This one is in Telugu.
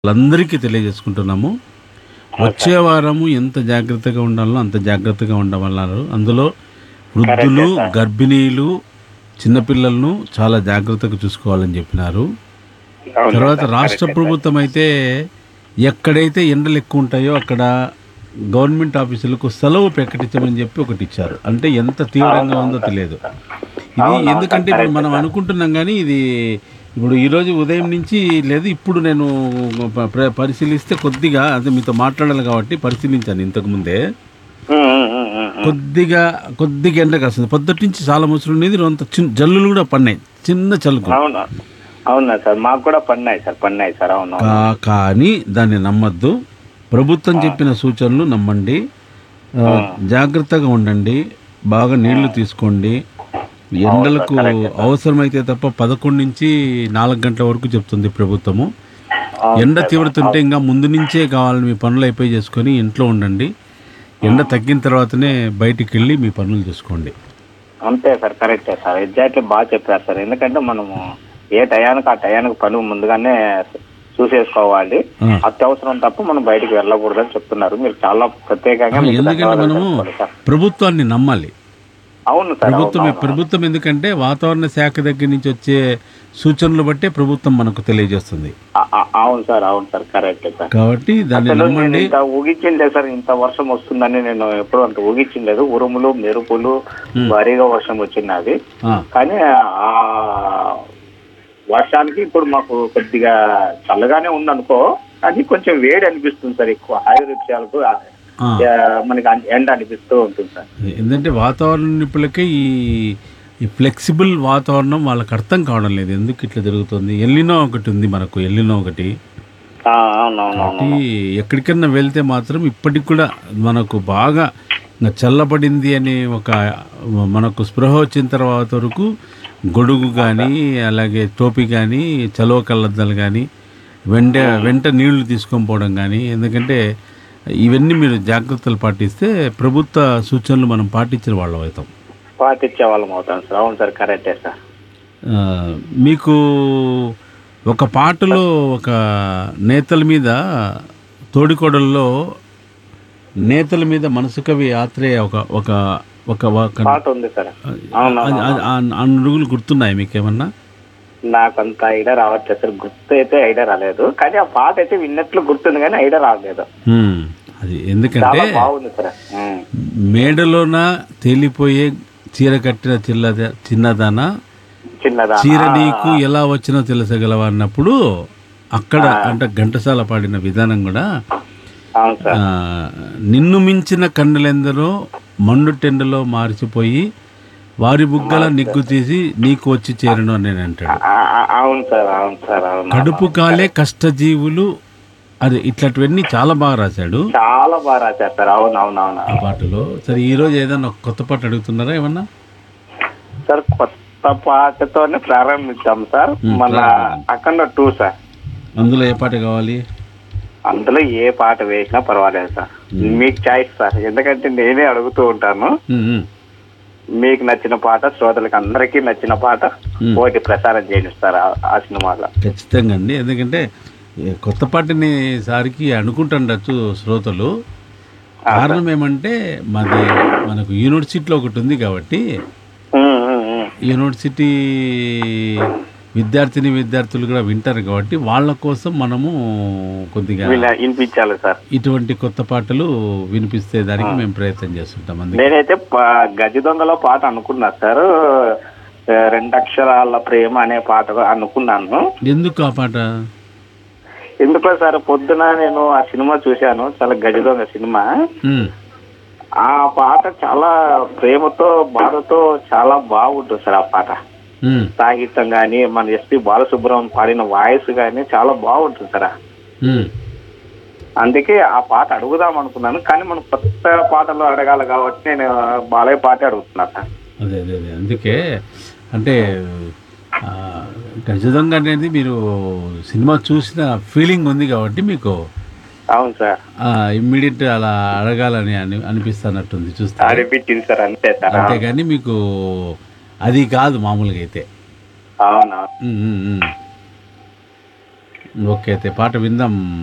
వాళ్ళందరికీ తెలియజేసుకుంటున్నాము వచ్చే వారము ఎంత జాగ్రత్తగా ఉండాలో అంత జాగ్రత్తగా ఉండమన్నారు అందులో వృద్ధులు గర్భిణీలు చిన్నపిల్లలను చాలా జాగ్రత్తగా చూసుకోవాలని చెప్పినారు అవును తర్వాత సార్, రాష్ట్ర కరెక్టే ప్రభుత్వం అయితే ఎక్కడైతే ఎండలు ఎక్కువ ఉంటాయో అక్కడ గవర్నమెంట్ ఆఫీసులకు సెలవు ప్రకటించమని చెప్పి ఒకటి ఇచ్చారు అంటే ఎంత తీవ్రంగా ఉందో తెలియదు ఇది ఎందుకంటే ఇప్పుడు మనం అనుకుంటున్నాం కానీ ఇది ఇప్పుడు ఈరోజు ఉదయం నుంచి లేదు ఇప్పుడు నేను ప- ప్ర- పరిశీలిస్తే కొద్దిగా అదే మీతో మాట్లాడాలి కాబట్టి పరిశీలించాను ఇంతకు ముందే ఉమ్, ఉమ్, ఉమ్, ఉమ్, ఉమ్. కొద్దిగా కొద్దిగా ఎండ కాస్తుంది పొద్దుటి నుంచి చాలా ముసురు ఉండేది అంత చిన్న జల్లులు కూడా పడినాయి చిన్న చలుకు అవును అవునా సార్ మాకు కూడా పడినాయి సార్ పడినాయి సార్ అవును అవును. కా- కానీ దాన్ని నమ్మద్దు ప్రభుత్వం చెప్పిన సూచనలు నమ్మండి ఆ, జాగ్రత్తగా ఉండండి బాగా నీళ్లు తీసుకోండి ఎండలకు అవసరమైతే తప్ప పదకొండు నుంచి నాలుగు గంటల వరకు చెప్తుంది ప్రభుత్వము ఎండ తీవ్రత ఉంటే ఇంకా ముందు నుంచే కావాలి మీ పనులు అయిపోయి చేసుకొని ఇంట్లో ఉండండి ఎండ తగ్గిన తర్వాతనే బయటికి వెళ్ళి మీ పనులు చేసుకోండి అంతే సార్ కరెక్టే సార్ ఎగ్జాక్ట్లీ బాగా చెప్పారు సార్ ఎందుకంటే మనము ఏ టయానికి ఆ టయానికి పని ముందుగానే చూసేసుకోవాలి ఆ. అత్యవసరం తప్ప మనం బయటికి వెళ్ళకూడదని చెప్తున్నారు మీరు చాలా ప్రత్యేకంగా మీకు ఎందుకంటే ధన్యవాదాలు మనము తెలుపుకోవాలి సార్. ప్రభుత్వాన్ని నమ్మాలి అవును సార్ అవును, ప్రభుత్వం అవును. ప్రభుత్వం ఎందుకంటే వాతావరణ శాఖ దగ్గర నుంచి వచ్చే సూచనలు బట్టే ప్రభుత్వం మనకు తెలియజేస్తుంది ఆ- ఆ- అవును సార్ అవును సార్ కరెక్ట్ సార్ కాబట్టి దాన్ని అసలు నేను నమ్మండి ఇంత ఊగించిందే సార్ ఇంత వర్షం వస్తుందని నేను ఎప్పుడు అంత ఊగించలేదు ఉరుములు మెరుపులు భారీగా వర్షం వచ్చినది ఆ, కానీ ఆ వర్షానికి ఇప్పుడు మాకు కొద్దిగా చల్లగానే ఉందనుకో కానీ కొంచెం వేడి అనిపిస్తుంది సార్ ఎక్కువ ఆయుర్వేదాలకు ఆ. మనకి అన్- ఎండ అనిపిస్తూ ఉంటుంది సార్ ఎందుకంటే వాతావరణ నిపుణులకే ఈ ఈ ఫ్లెక్సిబుల్ వాతావరణం వాళ్ళకి అర్థం కావడం లేదు ఎందుకు ఇట్లా జరుగుతుంది ఎల్లినో ఒకటి ఉంది మనకు ఎల్లినో ఒకటి ఆ, అవునవునవును కాబట్టి ఎక్కడికన్నా వెళ్తే మాత్రం ఇప్పటికి కూడా మనకు బాగా ఇంకా చల్లబడింది అని ఒక మనకు స్పృహ వచ్చిన తర్వాత వరకు గొడుగు కానీ అలాగే టోపీ కానీ చలువ కళ్ళద్దాలు కానీ వెంట వెంట నీళ్లు తీసుకొని పోవడం కానీ ఎందుకంటే ఇవన్నీ మీరు జాగ్రత్తలు పాటిస్తే ప్రభుత్వ సూచనలు మనం పాటించిన వాళ్ళం అవుతాం పాటించే వాళ్ళం అవుతాం సార్ అవును సార్ కరెక్టే సార్ ఆ, మీకు ఒక పాటలో ఒక నేతల మీద తోడికోడల్లో నేతల మీద మనసు కవి ఆత్రేయ ఒక ఒక ఒక ఒక- పాట ఉంది సార్ అవును అది- అది- ఆ- ఆ నురుగులు గుర్తున్నాయి మీకేమన్నా నాకు అంత ఐడియా రావట్లేదు సార్ గుర్తు అయితే ఐడియా రాలేదు కానీ ఆ పాట అయితే విన్నట్లు గుర్తుంది కానీ ఐడియా రాలేదు హ్మ్. అది ఎందుకంటే చాలా బాగుంది సార్ ఉమ్. మేడలోన తేలిపోయే చీర కట్టిన చిల్లద చిన్నదాన చిన్నదా చీర నీకు ఎలా వచ్చినో తెలుసగలవా అన్నప్పుడు అక్కడ అంటే ఘంటసాల పాడిన విధానం కూడా అవును సార్ ఆ, నిన్ను మించిన కన్నులెందరో మండుటెండలో మార్చిపోయి వారి బుగ్గల నిగ్గు తీసి నీకు వచ్చి చేరను అని నేను అంటాడు ఆ, ఆ, అవును సార్ అవును సార్ అవును కడుపు కాలే కష్టజీవులు అది ఇట్లాంటివన్నీ చాలా బాగా రాశాడు చాలా బాగా రాశారు సార్ అవును అవును అవును ఆ పాటలో సరే ఈ రోజు ఏదైనా ఒక కొత్త పాట అడుగుతున్నారా ఏమన్నా సార్ కొత్త పాటతోనే ప్రారంభించాం సార్ మన అఖండ టూ సార్ అందులో ఏ పాట కావాలి అందులో ఏ పాట వేసినా పర్వాలేదు సార్ మీకు చాయిస్ సార్ ఎందుకంటే నేనే అడుగుతూ ఉంటాను ఉమ్, ఉమ్. మీకు నచ్చిన పాట శ్రోతలకు అందరికీ నచ్చిన పాట ఓటి ప్రసారం చేయిస్తారు ఆ- ఆ సినిమాలో ఖచ్చితంగా అండి ఎందుకంటే ఏ కొత్త పాటని సారికి అనుకుంటుండొచ్చు శ్రోతలు కారణం ఏమంటే మాది మనకు యూనివర్సిటీలో ఒకటి ఉంది కాబట్టి ఉమ్, ఉమ్, ఉమ్. యూనివర్సిటీ విద్యార్థిని విద్యార్థులు కూడా వింటారు కాబట్టి వాళ్ళ కోసం మనము కొద్దిగా విన- వినిపించాలి సార్ ఇటువంటి కొత్త పాటలు వినిపిస్తే దానికి మేము ప్రయత్నం చేస్తుంటాం అందుకే నేనైతే ప- గజ దొంగలో పాట అనుకున్నా సార్ ఆ, రెండు అక్షరాల ప్రేమ అనే పాట అనుకున్నాను ఎందుకు ఆ పాట ఎందుకో సార్ పొద్దున నేను ఆ సినిమా చూశాను చాలా గజ దొంగ సినిమా ఉమ్, ఆ పాట చాలా ప్రేమతో బాధతో చాలా బాగుంటుంది సార్ ఆ పాట ఉమ్, సాహిత్యం కానీ మన ఎస్పి బాలసుబ్రహ్మణ్యం పాడిన వాయిస్ కానీ చాలా బాగుంటుంది సార్ ఉమ్. అందుకే ఆ పాట అడుగుదాం అనుకున్నాను కానీ మనం కొత్త పాటలు అడగాలి కాబట్టి నేను బాలయ్య పాటే అడుగుతున్నా సార్ అదే అదే అదే అందుకే అంటే ఆ, గజదొంగ అనేది మీరు సినిమా చూసిన ఫీలింగ్ ఉంది కాబట్టి మీకు అవును సార్ ఇమ్మీడియట్ అలా అడగాలని అని అనిపిస్తున్నట్టుంది చూస్తే అనిపించింది సార్ అంతే సార్ అంతేగాని మీకు అది కాదు మామూలుగా అయితే అవునా ఉమ్, ఉమ్, ఉమ్. ఓకే అయితే పాట విందాం